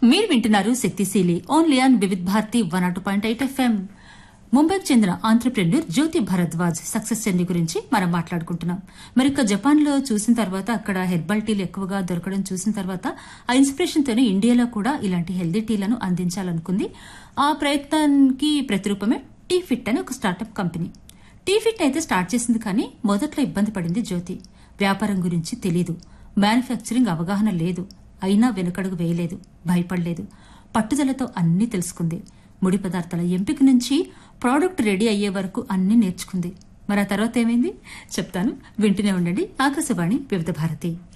మీరు వింటున్నారు శక్తిశీలి only on Vividh Bharati one two point eight FM ముంబైకి చెందిన entrepreneur Jyoti Bharadwaj success journey గురించి మనం మాట్లాడుకుంటున్నాం మరి ఇక జపాన్ లో చూసిన తర్వాత అక్కడ హెర్బల్ టీలు ఎక్కువగా దొరకడం చూసిన తర్వాత ఆ ఇన్స్పిరేషన్ తోనే ఇండియాలో కూడా ఇలాంటి హెల్దీ టీలను అందించాలనుకుంది ఆ ప్రయత్నానికి ప్రతిరూపమే టీ ఫిట్ అనే ఒక స్టార్టప్ కంపెనీ టీ ఫిట్ అయితే స్టార్ట్ చేసింది కానీ మొదట్లో ఇబ్బంది పడింది జ్యోతి వ్యాపారం గురించి తెలీదు మ్యానుఫ్యాక్చరింగ్ అవగాహన లేదు అయినా వెనుకడుగు వేయలేదు భయపడలేదు పట్టుదలతో అన్నీ తెలుసుకుంది ముడి పదార్థాల ఎంపిక నుంచి ప్రోడక్ట్ రెడీ అయ్యే వరకు అన్నీ నేర్చుకుంది మరి ఆ తర్వాత ఏమైంది చెప్తాను వింటూనే ఉండండి ఆకాశవాణి వివిధ భారతి